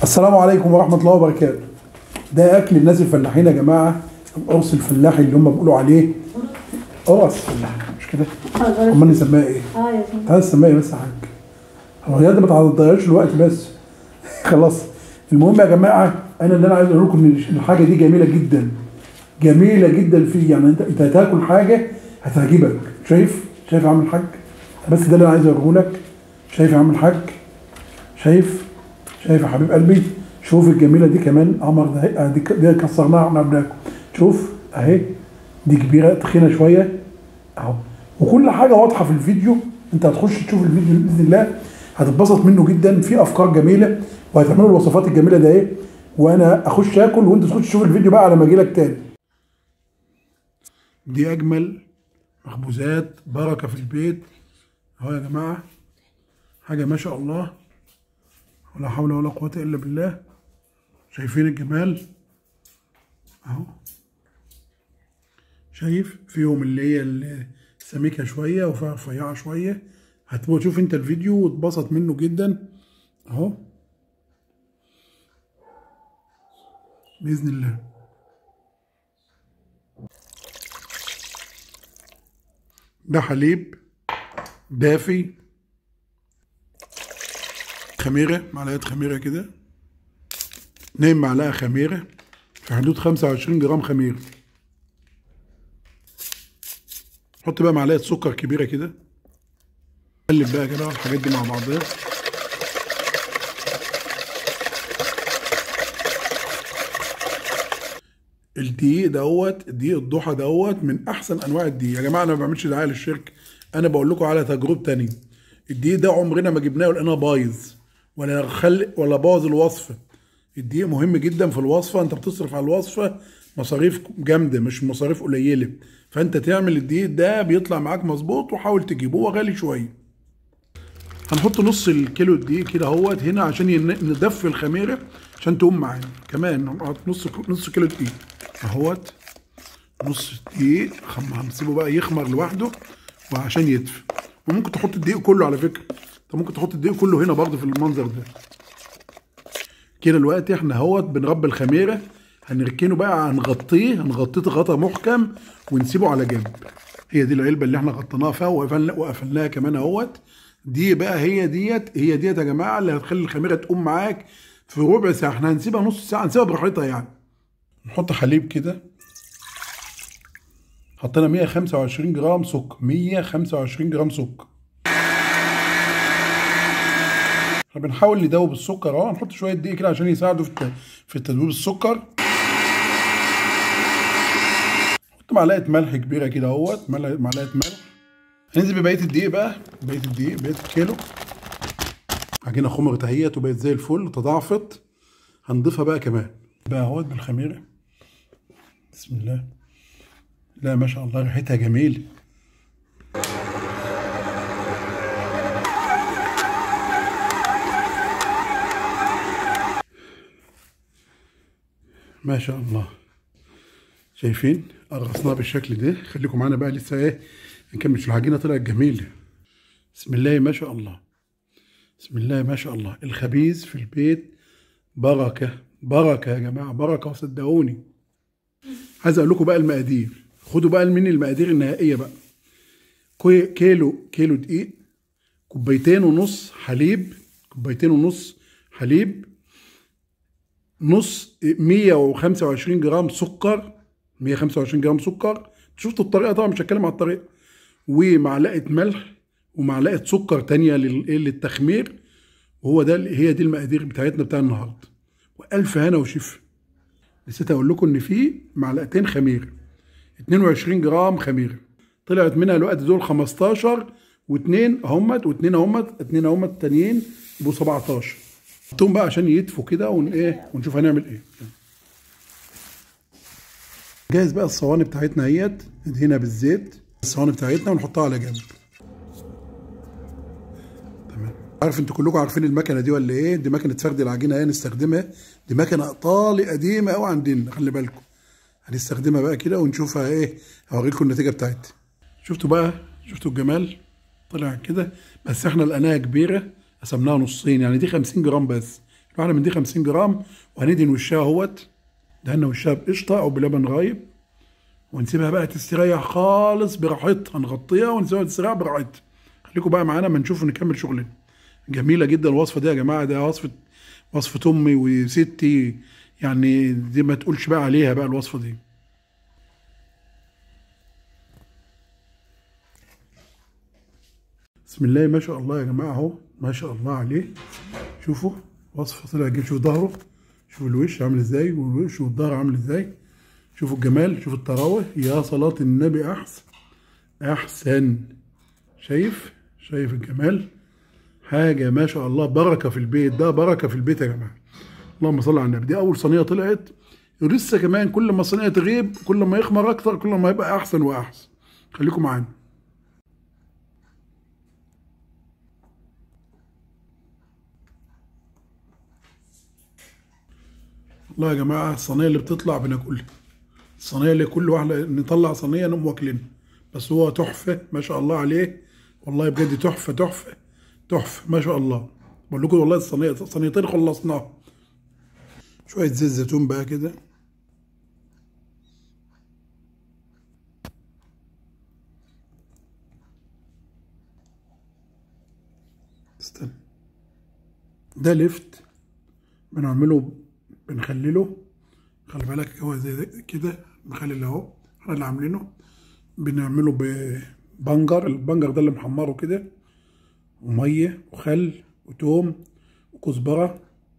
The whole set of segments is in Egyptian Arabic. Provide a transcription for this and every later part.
السلام عليكم ورحمة الله وبركاته ده أكل الناس الفلاحين يا جماعة القرص الفلاحي اللي هم بيقولوا عليه قرص فلاحي مش كده؟ أمال نسميها إيه؟ اه يا فندم تعالى نسميها إيه بس يا حاج هو يا ده ما تضيعش الوقت بس خلاص المهم يا جماعة أنا اللي أنا عايز أقول لكم إن الحاجة دي جميلة جدا جميلة جدا فيه يعني أنت أنت هتاكل حاجة هتعجبك شايف؟ شايف يا عم الحاج؟ بس ده اللي أنا عايز أوريه لك شايف يا عم الحاج؟ شايف؟ شايف يا حبيب قلبي شوف الجميله دي كمان قمر ده دي دي كسرناها واحنا بناكل شوف اهي دي كبيره تخينه شويه اهو وكل حاجه واضحه في الفيديو انت هتخش تشوف الفيديو باذن الله هتتبسط منه جدا في افكار جميله وهتعملوا الوصفات الجميله ده ايه وانا اخش اكل وانت تخش تشوف الفيديو بقى على ما اجي لك تاني دي اجمل مخبوزات بركه في البيت اهو يا جماعه حاجه ما شاء الله ولا حول ولا قوة إلا بالله شايفين الجمال أهو شايف فيهم اللي هي السميكة شوية وفيها رفيعة شوية هتبقى تشوف انت الفيديو وتبسط منه جدا اهو بإذن الله ده حليب دافي خميرة معلقة خميرة كده اتنين معلقة خميرة في حدود خمسة وعشرين جرام خميرة حط بقى معلقة سكر كبيرة كده قلب بقى كده الحاجات دي مع بعضها الدقيق دوت دقيق الضحى دوت من احسن انواع الدقيق يا جماعه انا ما بعملش دعايه للشركه انا بقول لكم على تجربه تانية الدقيق ده عمرنا ما جبناه ولقيناه بايظ ولا خل ولا بوظ الوصفه الدقيق مهم جدا في الوصفه انت بتصرف على الوصفه مصاريف جامده مش مصاريف قليله فانت تعمل الدقيق ده بيطلع معاك مظبوط وحاول تجيبه هو غالي شويه هنحط نص الكيلو الدقيق كده اهوت هنا عشان ين- ندفي الخميره عشان تقوم معانا كمان هنحط نص نص كيلو دقيق اهوت نص دقيق خم- هنسيبه بقى يخمر لوحده وعشان يدفي وممكن تحط الدقيق كله على فكره انت ممكن تحط الدقيق كله هنا برضه في المنظر ده كده دلوقتي احنا اهوت بنربي الخميره هنركنه بقى هنغطيه هنغطيه غطا محكم ونسيبه على جنب هي دي العلبه اللي احنا غطيناها فيها وقفلنا وقفلناها كمان اهوت دي بقى هي ديت هي ديت يا جماعه اللي هتخلي الخميره تقوم معاك في ربع ساعه احنا هنسيبها نص ساعه هنسيبها براحتها يعني نحط حليب كده حطينا 125 جرام سكر 125 جرام سكر احنا بنحاول ندوب السكر اهو هنحط شويه دقيق كده عشان يساعدوا في الت- في تدويب السكر حط معلقه ملح كبيره كده اهوت ملح- معلقه ملح هننزل ببقيه الدقيق بقى بقيه الدقيق بقيه الكيلو عجينه خمرت اهيت وبقت زي الفل تضاعفت هنضيفها بقى كمان بقى اهوت بالخميره بسم الله لا ما شاء الله ريحتها جميل ما شاء الله شايفين قرصناها بالشكل ده خليكم معانا بقى لسه ايه نكمل في العجينه طلعت جميله بسم الله ما شاء الله بسم الله ما شاء الله الخبيز في البيت بركه بركه يا جماعه بركه وصدقوني عايز اقول لكم بقى المقادير خدوا بقى مني المقادير النهائيه بقى كوي- كيلو كيلو دقيق كوبايتين ونص حليب كوبايتين ونص حليب نص 125 جرام سكر 125 جرام سكر شفتوا الطريقه طبعا مش هتكلم على الطريقه ومعلقه ملح ومعلقه سكر تانية لل- إيه للتخمير وهو ده هي دي المقادير بتاعتنا بتاع النهارده والف هنا وشفا نسيت اقول لكم ان في معلقتين خميره 22 جرام خميره طلعت منها الوقت دول 15 واثنين اهمت واثنين اهمت اثنين اهمت التانيين يبقوا 17 حطهم بقى عشان يدفوا كده ون ايه ونشوف هنعمل ايه جاهز بقى الصواني بتاعتنا اهيت ندهنها بالزيت الصواني بتاعتنا ونحطها على جنب تمام عارف انتوا كلكم عارفين المكنه دي ولا ايه دي مكنه فرد العجينه اهي نستخدمها دي مكنه ايطالي قديمه قوي عندنا خلي بالكم هنستخدمها بقى كده ونشوفها ايه هوريكم النتيجه بتاعتها شفتوا بقى شفتوا الجمال طلع كده بس احنا لقيناها كبيره قسمناها نصين يعني دي 50 جرام بس واحده من دي 50 جرام وهندهن وشها اهوت دهنا وشها بقشطه او بلبن رايب ونسيبها بقى تستريح خالص براحتها نغطيها ونسيبها تستريح براحتها خليكم بقى معانا ما نشوف نكمل شغلنا جميله جدا الوصفه دي يا جماعه ده وصفه وصفه امي وستي يعني دي ما تقولش بقى عليها بقى الوصفه دي بسم الله ما شاء الله يا جماعه اهو ما شاء الله عليه شوفوا وصفه طلع جيب شوفوا ظهره شوفوا الوش عامل ازاي والوش والظهر عامل ازاي شوفوا الجمال شوفوا الطراوه يا صلاه النبي احسن احسن شايف شايف الجمال حاجه ما شاء الله بركه في البيت ده بركه في البيت يا جماعه اللهم صل على النبي دي اول صينيه طلعت ولسه كمان كل ما الصينيه تغيب كل ما يخمر اكتر كل ما يبقى احسن واحسن خليكم معانا والله يا جماعه الصينيه اللي بتطلع بناكلها الصينيه اللي كل واحده نطلع صينيه نقوم واكلينها بس هو تحفه ما شاء الله عليه والله بجد تحفه تحفه تحفه ما شاء الله بقول لكم والله الصينيه صينيتين خلصناها شويه زيت زيتون بقى كده استنى ده لفت بنعمله بنخلله خلي بالك هو زي كده مخلل اهو احنا اللي عاملينه بنعمله ببنجر البنجر ده اللي محمره كده وميه وخل وتوم وكزبره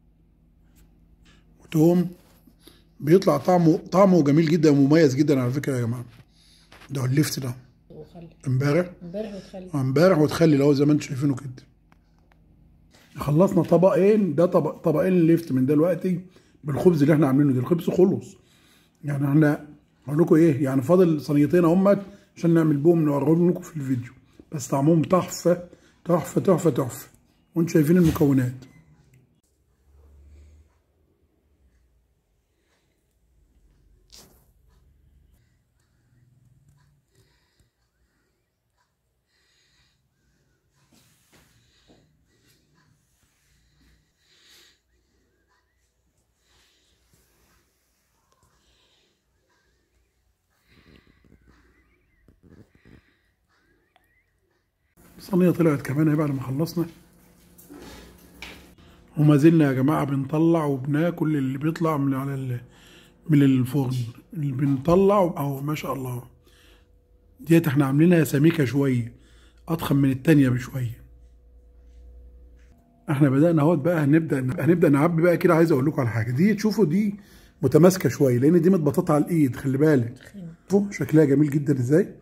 وتوم بيطلع طعمه طعمه جميل جدا ومميز جدا على فكره يا جماعه ده اللفت ده وخلي امبارح امبارح وتخلي امبارح وتخلي اهو زي ما انتم شايفينه كده خلصنا طبقين ده طبق طبقين الليفت من دلوقتي بالخبز اللي احنا عاملينه ده الخبز خلص يعني احنا اقول لكم ايه يعني فاضل صينيتين اهمت عشان نعمل بهم نوريهم لكم في الفيديو بس طعمهم تحفه تحفه تحفه تحفه وانتم شايفين المكونات الصينية طلعت كمان اهي بعد ما خلصنا وما زلنا يا جماعة بنطلع وبناكل اللي بيطلع من على ال- من الفرن اللي بنطلع او ما شاء الله ديت احنا عاملينها سميكة شوية اضخم من التانية بشوية احنا بدأنا اهوت بقى هنبدأ هنبدأ نعبي بقى كده عايز اقول لكم على حاجة دي تشوفوا دي متماسكة شوية لان دي متبططة على الايد خلي بالك شوفوا شكلها جميل جدا ازاي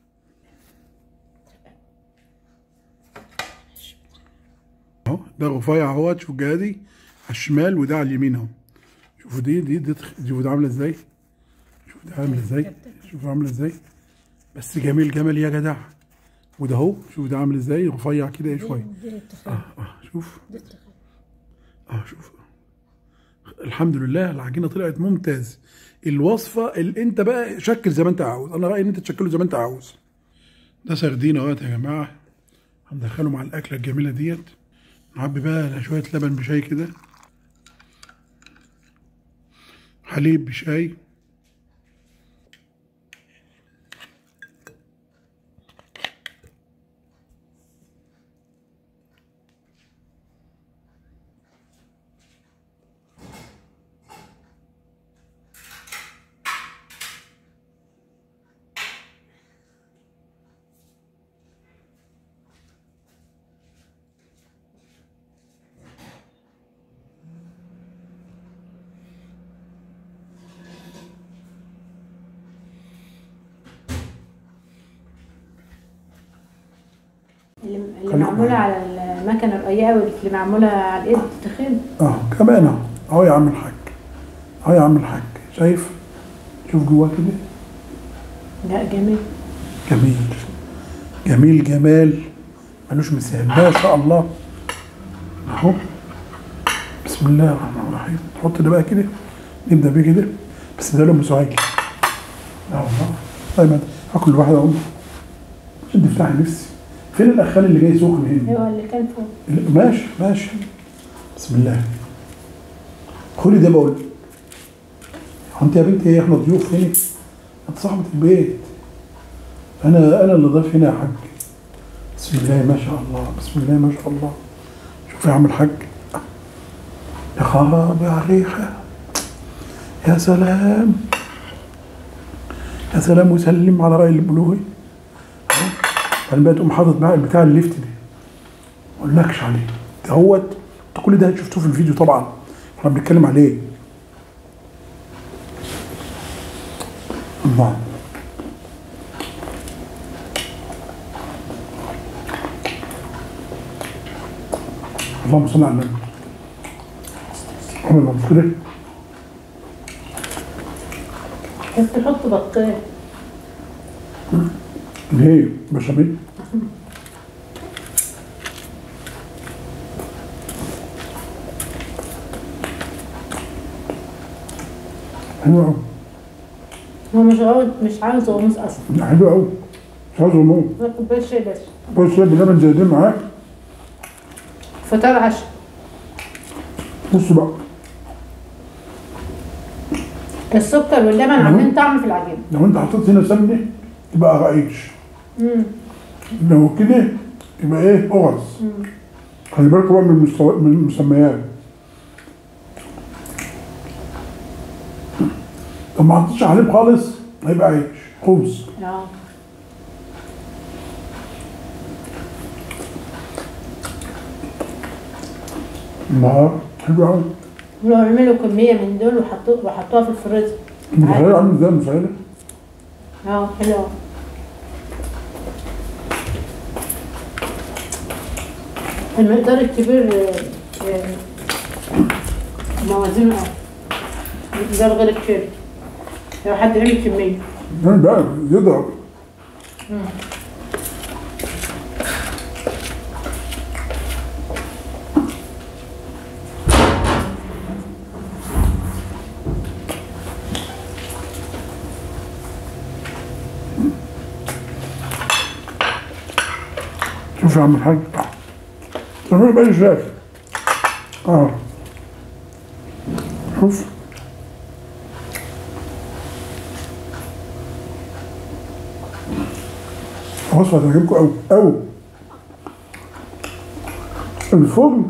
اهو ده رفيع اهوت شوف جادي على الشمال وده على اليمين اهو شوفوا دي دي دي شوفوا ده عامله ازاي شوفوا ده عامله ازاي شوفوا عامله ازاي بس جميل جمال يا جدع وده اهو شوف ده عامل ازاي رفيع كده ايه شويه دي التخين اه اه شوف دي التخين اه شوف الحمد لله العجينه طلعت ممتاز الوصفه اللي انت بقى شكل زي ما انت عاوز انا رايي ان انت تشكله زي ما انت عاوز ده سردين اهوت يا جماعه هندخله مع الاكله الجميله ديت نعبي بقى شويه لبن بشاي كده حليب بشاي اللي, اللي خليكم معمولة معايا. على المكنة الرقيقة واللي معمولة على الإيد تخين اه كمان اهو اهو يا عم الحاج اهو يا عم الحاج شايف شوف جواه كده لا جميل جميل جميل جمال ملوش مثال ما شاء الله اهو بسم الله الرحمن الرحيم نحط ده بقى كده نبدا بيه كده بس ده لهم سعيد اه والله طيب هاكل واحده اهو عشان تفتح لي نفسي فين الاخال اللي جاي سخن هنا هو اللي كان فوق ماشي ماشي بسم الله خدي ده بقول هو انت يا بنتي ايه احنا ضيوف هنا انت صاحبة البيت انا انا اللي ضيف هنا يا حاج بسم الله ما شاء الله بسم الله ما شاء الله شوف يا عم الحاج يا خرابي على الريحة يا سلام يا سلام وسلم على رأي البلوغي انا بقى تقوم حاطط بقى بتاع الليفت دي ما اقولكش عليه دهوت انت كل ده شفتوه في الفيديو طبعا احنا بنتكلم عليه الله اللهم صل على النبي اللهم صل على بس تحط بطال ليه بشاميل حلو قوي هو مش عاوز مش عاوز غموس اصلا حلو قوي مش عايز غموض هو كوبايه شاي بس بص بلبن زي دي معاك فطار عشاء بص بقى السكر واللبن عاملين طعم في العجينه لو انت حطيت هنا سمنه يبقى رقيش امم لو كده يبقى ايه قرص خلي بالكوا بقى من المستو... من المسميات لو ما حطيتش حليب خالص هيبقى عيش خبز اه النهار حلو قوي ولو عملوا كميه من دول وحطوا وحطوها في الفريزر متخيل عامل ازاي متخيل اه حلو المقدار الكبير آه، آه، موازينه اه مقدار غير كتير لو حد عمل كمية يعني بقى يضرب شوف يا عم الحاج تعمل بقى شايف اه شوف وصفة هتعجبكم أوي أوي الفرن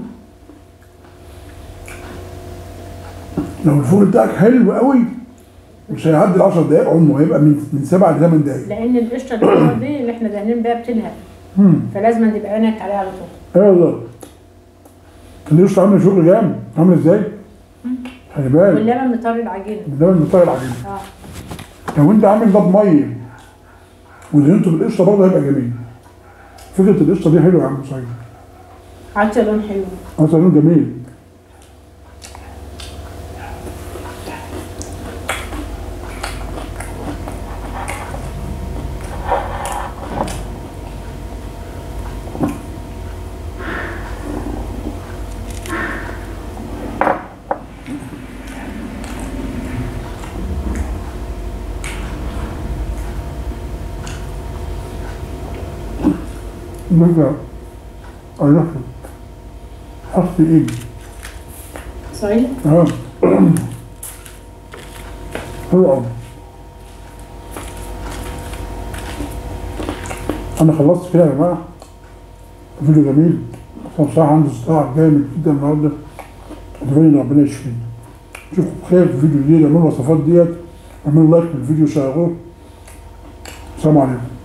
لو الفرن بتاعك حلو قوي مش هيعدي ال 10 دقايق عمره هيبقى من من 7 ل 8 دقايق لأن القشرة اللي فوق دي اللي احنا دهنين بيها بتنهك فلازم تبقى عينك عليها على طول ايه والله القشطة عاملة شغل جامد عاملة ازاي؟ خلي بالك واللبن مطري العجينة ده من مطير العجينة اه لو انت عامل ده بميه ودهنته بالقشطة برضه هيبقى جميل فكرة القشطة دي حلوة يا عم سعيد عطشة لون حلو اصلا لون جميل نرجع ألفت حط إيدي صحيح اه حلو أوي أنا خلصت كده يا جماعة فيديو جميل أصلا بصراحة عندي صداع جامد جدا النهاردة أتمنى إن ربنا يشفيني نشوفكم بخير في الفيديو الجديد اعملوا الوصفات ديت اعملوا لايك للفيديو شيروه السلام عليكم